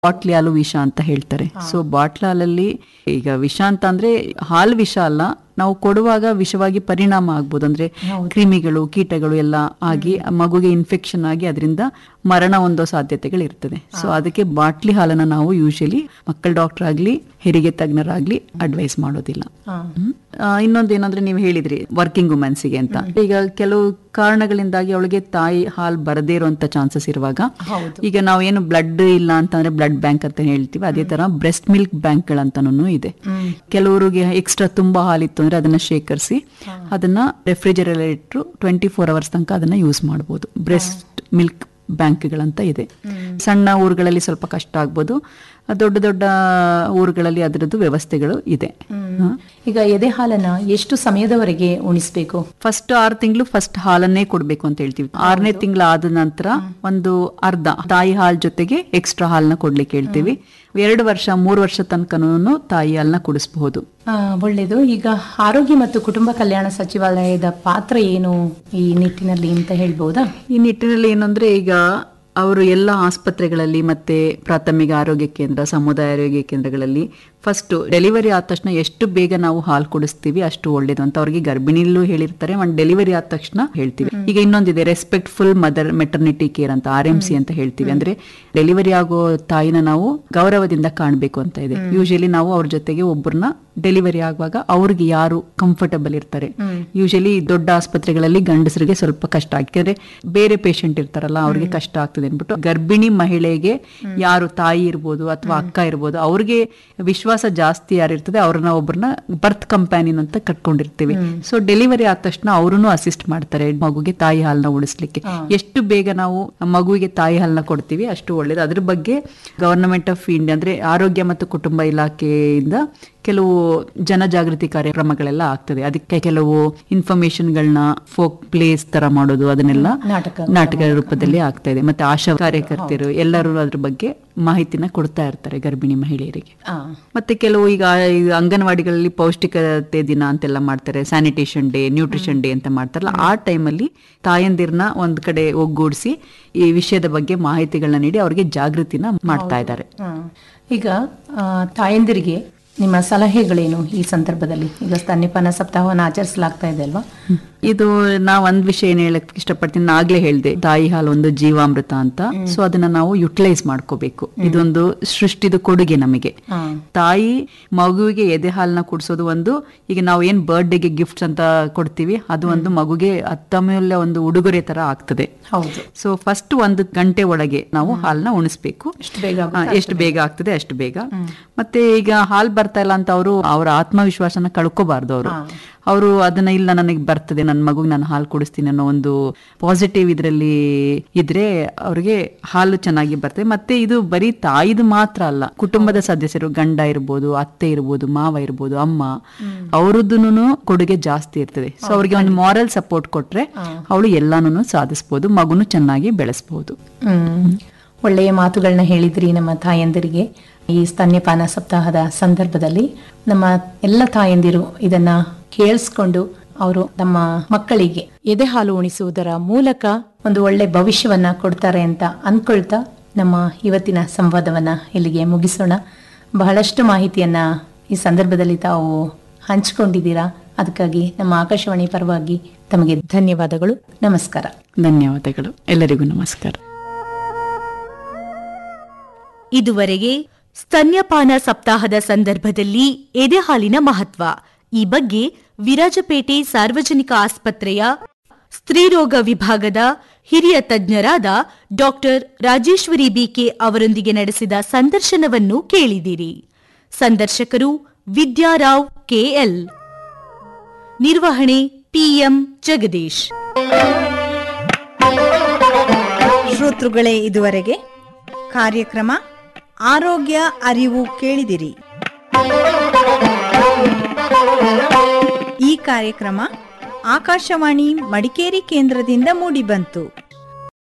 Bottle ಹಾಲು ವಿಷ ಅಂತ ಹೇಳ್ತಾರೆ ಸೊ ಬಾಟ್ಲ ಹಾಲಲ್ಲಿ ಈಗ ವಿಷ ಅಂತ ಅಂದ್ರೆ ಹಾಲು ವಿಷ ಅಲ್ಲ ನಾವು ಕೊಡುವಾಗ ವಿಷವಾಗಿ ಪರಿಣಾಮ ಆಗ್ಬೋದು ಅಂದ್ರೆ ಕ್ರಿಮಿಗಳು ಕೀಟಗಳು ಎಲ್ಲ ಆಗಿ ಆ ಮಗುಗೆ ಇನ್ಫೆಕ್ಷನ್ ಆಗಿ ಅದರಿಂದ ಮರಣ ಹೊಂದೋ ಸಾಧ್ಯತೆಗಳು ಇರ್ತದೆ ಸೊ ಅದಕ್ಕೆ ಬಾಟ್ಲಿ ಹಾಲನ್ನ ನಾವು ಯೂಶಲಿ ಮಕ್ಕಳ ಡಾಕ್ಟರ್ ಆಗ್ಲಿ ಹೆರಿಗೆ ತಜ್ಞರಾಗ್ಲಿ ಅಡ್ವೈಸ್ ಮಾಡೋದಿಲ್ಲ ಹ್ಮ್. ಆ, ಇನ್ನೊಂದು ಏನಂದ್ರೆ ನೀವು ಹೇಳಿದ್ರಿ ವರ್ಕಿಂಗ್ ವುಮೆನ್ಸ್ಗೆ ಅಂತ ಈಗ ಕೆಲವು ಕಾರಣಗಳಿಂದಾಗಿ ಅವಳಿಗೆ ತಾಯಿ ಹಾಲು ಬರದೇ ಇರುವಂತ ಚಾನ್ಸಸ್ ಇರುವಾಗ ಈಗ ನಾವೇನು ಬ್ಲಡ್ ಇಲ್ಲ ಅಂತಂದ್ರೆ ಬ್ಲಡ್ ಬ್ಯಾಂಕ್ ಅಂತ ಹೇಳ್ತೀವಿ ಅದೇ ತರ ಬ್ರೆಸ್ಟ್ ಮಿಲ್ಕ್ ಬ್ಯಾಂಕ್ ಗಳಂತನೂ ಇದೆ ಕೆಲವರಿಗೆ ಎಕ್ಸ್ಟ್ರಾ ತುಂಬಾ ಹಾಲಿತ್ತು ಅಂದ್ರೆ ಅದನ್ನ ಶೇಖರಿಸಿ ಅದನ್ನ ರೆಫ್ರಿಜರೇಟರ್ ಇಟ್ಟು ಟ್ವೆಂಟಿ ಫೋರ್ ಅವರ್ಸ್ ತನಕ ಅದನ್ನ ಯೂಸ್ ಮಾಡಬಹುದು ಬ್ರೆಸ್ಟ್ ಮಿಲ್ಕ್ ಬ್ಯಾಂಕ್ಗಳಂತ ಇದೆ ಸಣ್ಣ ಊರುಗಳಲ್ಲಿ ಸ್ವಲ್ಪ ಕಷ್ಟ ಆಗ್ಬೋದು ದೊಡ್ಡ ದೊಡ್ಡ ಊರುಗಳಲ್ಲಿ ಅದರದ್ದು ವ್ಯವಸ್ಥೆಗಳು ಇದೆ ಈಗ ಎದೆ ಹಾಲನ್ನ ಎಷ್ಟು ಸಮಯದವರೆಗೆ ಉಣಿಸ್ಬೇಕು ಫಸ್ಟ್ ಆರು ತಿಂಗಳು ಫಸ್ಟ್ ಹಾಲನ್ನೇ ಕೊಡ್ಬೇಕು ಅಂತ ಹೇಳ್ತೀವಿ ಆರನೇ ತಿಂಗಳು ಆದ ನಂತರ ಒಂದು ಅರ್ಧ ತಾಯಿ ಹಾಲ್ ಜೊತೆಗೆ ಎಕ್ಸ್ಟ್ರಾ ಹಾಲ್ನ ಕೊಡ್ಲಿಕ್ಕೆ ಹೇಳ್ತೀವಿ ಎರಡು ವರ್ಷ ಮೂರು ವರ್ಷ ತನಕನೂ ತಾಯಿ ಹಾಲ್ನ ಕುಡಿಸಬಹುದು ಆ, ಒಳ್ಳೆಯದು ಈಗ ಆರೋಗ್ಯ ಮತ್ತು ಕುಟುಂಬ ಕಲ್ಯಾಣ ಸಚಿವಾಲಯದ ಪಾತ್ರ ಏನು ಈ ನಿಟ್ಟಿನಲ್ಲಿ ಅಂತ ಹೇಳ್ಬೋದಾ ಈ ನಿಟ್ಟಿನಲ್ಲಿ ಏನಂದ್ರೆ ಈಗ ಅವರು ಎಲ್ಲ ಆಸ್ಪತ್ರೆಗಳಲ್ಲಿ ಮತ್ತೆ ಪ್ರಾಥಮಿಕ ಆರೋಗ್ಯ ಕೇಂದ್ರ ಸಮುದಾಯ ಆರೋಗ್ಯ ಕೇಂದ್ರಗಳಲ್ಲಿ ಫಸ್ಟ್ ಡೆಲಿವರಿ ಆದ ತಕ್ಷಣ ಎಷ್ಟು ಬೇಗ ನಾವು ಹಾಲು ಕುಡಿಸ್ತೀವಿ ಅಷ್ಟು ಒಳ್ಳೇದು ಅಂತ ಅವ್ರಿಗೆ ಗರ್ಭಿಣಿಲೂ ಹೇಳಿರ್ತಾರೆ ಒಂದು ಡೆಲಿವರಿ ಆದ ತಕ್ಷಣ ಹೇಳ್ತೀವಿ ಈಗ ಇನ್ನೊಂದಿದೆ ರೆಸ್ಪೆಕ್ಟ್ಫುಲ್ ಮದರ್ ಮೆಟರ್ನಿಟಿ ಕೇರ್ ಅಂತ ಆರ್ ಎಂ ಸಿ ಅಂತ ಹೇಳ್ತೀವಿ ಅಂದ್ರೆ ಡೆಲಿವರಿ ಆಗೋ ತಾಯಿನ ನಾವು ಗೌರವದಿಂದ ಕಾಣಬೇಕು ಅಂತ ಇದೆ ಯೂಶಲಿ ನಾವು ಅವ್ರ ಜೊತೆಗೆ ಒಬ್ಬರನ್ನ ಡೆಲಿವರಿ ಆಗುವಾಗ ಅವ್ರಿಗೆ ಯಾರು ಕಂಫರ್ಟಬಲ್ ಇರ್ತಾರೆ ಯೂಶಲಿ ದೊಡ್ಡ ಆಸ್ಪತ್ರೆಗಳಲ್ಲಿ ಗಂಡಸರಿಗೆ ಸ್ವಲ್ಪ ಕಷ್ಟ ಯಾಕೆಂದ್ರೆ ಬೇರೆ ಪೇಷಂಟ್ ಇರ್ತಾರಲ್ಲ ಅವ್ರಿಗೆ ಕಷ್ಟ ಆಗ್ತದೆ ಅನ್ಬಿಟ್ಟು ಗರ್ಭಿಣಿ ಮಹಿಳೆಗೆ ಯಾರು ತಾಯಿ ಇರ್ಬೋದು ಅಥವಾ ಅಕ್ಕ ಇರ್ಬೋದು ಅವ್ರಿಗೆ ವಿಶ್ವಾಸ ಜಾಸ್ತಿ ಯಾರಿರ್ತದೆ ಅವ್ರನ್ನ ಒಬ್ಬರನ್ನ ಬರ್ತ್ ಕಂಪ್ಯಾನಿನ್ ಅಂತ ಕಟ್ಕೊಂಡಿರ್ತೀವಿ ಸೊ ಡೆಲಿವರಿ ಆದ ತಕ್ಷಣ ಅವ್ರನ್ನು ಅಸಿಸ್ಟ್ ಮಾಡ್ತಾರೆ ಮಗುಗೆ ತಾಯಿ ಹಾಲನ್ನ ಉಳಿಸ್ಲಿಕ್ಕೆ ಎಷ್ಟು ಬೇಗ ನಾವು ಮಗುವಿಗೆ ತಾಯಿ ಹಾಲನ್ನ ಕೊಡ್ತೀವಿ ಅಷ್ಟು ಒಳ್ಳೇದು ಅದ್ರ ಬಗ್ಗೆ ಗವರ್ನಮೆಂಟ್ ಆಫ್ ಇಂಡಿಯಾ ಅಂದ್ರೆ ಆರೋಗ್ಯ ಮತ್ತು ಕುಟುಂಬ ಇಲಾಖೆಯಿಂದ ಕೆಲವು ಜನಜಾಗೃತಿ ಕಾರ್ಯಕ್ರಮಗಳೆಲ್ಲ ಆಗ್ತದೆ ಅದಕ್ಕೆ ಕೆಲವು ಇನ್ಫಾರ್ಮೇಶನ್ಗಳನ್ನ ಫೋಕ್ ಪ್ಲೇಸ್ ತರ ಮಾಡೋದು ಅದನ್ನೆಲ್ಲ ನಾಟಕ ನಾಟಕ ರೂಪದಲ್ಲಿ ಆಗ್ತಾ ಇದೆ ಮತ್ತೆ ಆಶಾ ಕಾರ್ಯಕರ್ತರು ಎಲ್ಲರೂ ಅದ್ರ ಬಗ್ಗೆ ಮಾಹಿತಿನ ಕೊಡ್ತಾ ಇರ್ತಾರೆ ಗರ್ಭಿಣಿ ಮಹಿಳೆಯರಿಗೆ ಆ, ಮತ್ತೆ ಕೆಲವು ಈಗ ಈ ಅಂಗನವಾಡಿಗಳಲ್ಲಿ ಪೌಷ್ಟಿಕತೆ ದಿನ ಅಂತೆಲ್ಲ ಮಾಡ್ತಾರೆ ಸ್ಯಾನಿಟೇಷನ್ ಡೇ ನ್ಯೂಟ್ರಿಷನ್ ಡೇ ಅಂತ ಮಾಡ್ತಾರಲ್ಲ ಆ ಟೈಮಲ್ಲಿ ತಾಯಂದಿರ್ನ ಒಂದ್ ಕಡೆ ಒಗ್ಗೂಡಿಸಿ ಈ ವಿಷಯದ ಬಗ್ಗೆ ಮಾಹಿತಿಗಳನ್ನ ನೀಡಿ ಅವ್ರಿಗೆ ಜಾಗೃತಿನ ಮಾಡ್ತಾ ಇದ್ದಾರೆ ಆ. ಈಗ ಆ, ತಾಯಂದಿರಿಗೆ ನಿಮ್ಮ ಸಲಹೆಗಳೇನು ಈ ಸಂದರ್ಭದಲ್ಲಿ ಈಗ ಸ್ತನ್ಯಪಾನ ಸಪ್ತಾಹವನ್ನು ಆಚರಿಸಲಾಗ್ತಾ ಇದೆ ಅಲ್ವಾ ಇದು ನಾ ಒಂದ್ ವಿಷಯ ಏನ್ ಹೇಳಕ್ ಇಷ್ಟಪಡ್ತೀನಿ ನಾ ಆಗ್ಲೇ ಹೇಳ್ದೆ ತಾಯಿ ಹಾಲು ಒಂದು ಜೀವಾಮೃತ ಅಂತ ಸೊ ಅದನ್ನ ನಾವು ಯುಟಿಲೈಸ್ ಮಾಡ್ಕೋಬೇಕು ಇದೊಂದು ಸೃಷ್ಟಿದ ಕೊಡುಗೆ ನಮಗೆ ಆ, ತಾಯಿ ಮಗುವಿಗೆ ಎದೆ ಹಾಲನ್ನ ಕುಡಿಸೋದು ಒಂದು ಈಗ ನಾವು ಏನ್ ಬರ್ಡೇಗೆ ಗಿಫ್ಟ್ಸ್ ಅಂತ ಕೊಡ್ತೀವಿ ಅದು ಒಂದು ಮಗುಗೆ ಅತ್ತಮೂಲ್ಯ ಒಂದು ಉಡುಗೊರೆ ತರ ಆಗ್ತದೆ ಹೌದು ಸೊ ಫಸ್ಟ್ ಒಂದು ಗಂಟೆ ಒಳಗೆ ನಾವು ಹಾಲನ್ನ ಉಣಿಸ್ಬೇಕು ಎಷ್ಟು ಬೇಗ ಆ, ಎಷ್ಟು ಬೇಗ ಆಗ್ತದೆ ಅಷ್ಟು ಬೇಗ ಮತ್ತೆ ಈಗ ಹಾಲ್ ಬರ್ತಾ ಇಲ್ಲ ಅಂತ ಅವರು ಅವರ ಆತ್ಮವಿಶ್ವಾಸನ ಕಳ್ಕೋಬಾರ್ದು ಅವರು ಅವರು ಅದನ್ನ ಇಲ್ಲ ನನಗೆ ಬರ್ತದೆ ನನ್ನ ಮಗುಗೆ ನಾನು ಹಾಲು ಕುಡಿಸ್ತೀನಿ ಅನ್ನೋ ಒಂದು ಪಾಸಿಟಿವ್ ಇದರಲ್ಲಿ ಇದ್ರೆ ಅವ್ರಿಗೆ ಹಾಲು ಚೆನ್ನಾಗಿ ಬರ್ತದೆ ಮತ್ತೆ ಇದು ಬರೀ ತಾಯಿದು ಮಾತ್ರ ಅಲ್ಲ ಕುಟುಂಬದ ಸದಸ್ಯರು ಗಂಡ ಇರ್ಬೋದು ಅತ್ತೆ ಇರ್ಬೋದು ಮಾವ ಇರ್ಬೋದು ಅಮ್ಮ ಅವರದ್ದು ಕೊಡುಗೆ ಜಾಸ್ತಿ ಇರ್ತದೆ ಸೊ ಅವ್ರಿಗೆ ಒಂದು ಮಾರಲ್ ಸಪೋರ್ಟ್ ಕೊಟ್ರೆ ಅವಳು ಎಲ್ಲಾನು ಸಾಧಿಸ್ಬೋದು ಮಗುನು ಚೆನ್ನಾಗಿ ಬೆಳೆಸ್ಬೋದು ಹ್ಮ್ ಒಳ್ಳೆಯ ಮಾತುಗಳನ್ನ ಹೇಳಿದ್ರಿ ನಮ್ಮ ತಾಯಂದಿರಿಗೆ ಈ ಸ್ತನ್ಯಪಾನ ಸಪ್ತಾಹದ ಸಂದರ್ಭದಲ್ಲಿ ನಮ್ಮ ಎಲ್ಲ ತಾಯಂದಿರು ಇದನ್ನ ಕೇಳಿಸ್ಕೊಂಡು ಅವರು ನಮ್ಮ ಮಕ್ಕಳಿಗೆ ಎದೆ ಹಾಲು ಉಣಿಸುವುದರ ಮೂಲಕ ಒಂದು ಒಳ್ಳೆ ಭವಿಷ್ಯವನ್ನ ಕೊಡ್ತಾರೆ ಅಂತ ಅನ್ಕೊಳ್ತಾ ನಮ್ಮ ಇವತ್ತಿನ ಸಂವಾದವನ್ನ ಇಲ್ಲಿಗೆ ಮುಗಿಸೋಣ ಬಹಳಷ್ಟು ಮಾಹಿತಿಯನ್ನ ಈ ಸಂದರ್ಭದಲ್ಲಿ ತಾವು ಹಂಚಿಕೊಂಡಿದ್ದೀರಾ ಅದಕ್ಕಾಗಿ ನಮ್ಮ ಆಕಾಶವಾಣಿ ಪರವಾಗಿ ತಮಗೆ ಧನ್ಯವಾದಗಳು ನಮಸ್ಕಾರ ಧನ್ಯವಾದಗಳು ಎಲ್ಲರಿಗೂ ನಮಸ್ಕಾರ ಇದುವರೆಗೆ ಸ್ತನ್ಯಪಾನ ಸಪ್ತಾಹದ ಸಂದರ್ಭದಲ್ಲಿ ಎದೆಹಾಲಿನ ಮಹತ್ವ ಈ ಬಗ್ಗೆ ವಿರಾಜಪೇಟೆ ಸಾರ್ವಜನಿಕ ಆಸ್ಪತ್ರೆಯ ಸ್ತ್ರೀರೋಗ ವಿಭಾಗದ ಹಿರಿಯ ತಜ್ಞರಾದ ಡಾಕ್ಟರ್ ರಾಜೇಶ್ವರಿ ಬಿಕೆ ಅವರೊಂದಿಗೆ ನಡೆಸಿದ ಸಂದರ್ಶನವನ್ನು ಕೇಳಿದಿರಿ ಸಂದರ್ಶಕರು ವಿದ್ಯಾರಾವ್ ಕೆಎಲ್ ನಿರ್ವಹಣೆ ಪಿಎಂ ಜಗದೀಶ್ ಶ್ರೋತೃಗಳೇ ಇದುವರೆಗೆ ಕಾರ್ಯಕ್ರಮ ಆರೋಗ್ಯ ಅರಿವು ಕೇಳಿದಿರಿ ಈ ಕಾರ್ಯಕ್ರಮ ಆಕಾಶವಾಣಿ ಮಡಿಕೇರಿ ಕೇಂದ್ರದಿಂದ ಮೂಡಿಬಂತು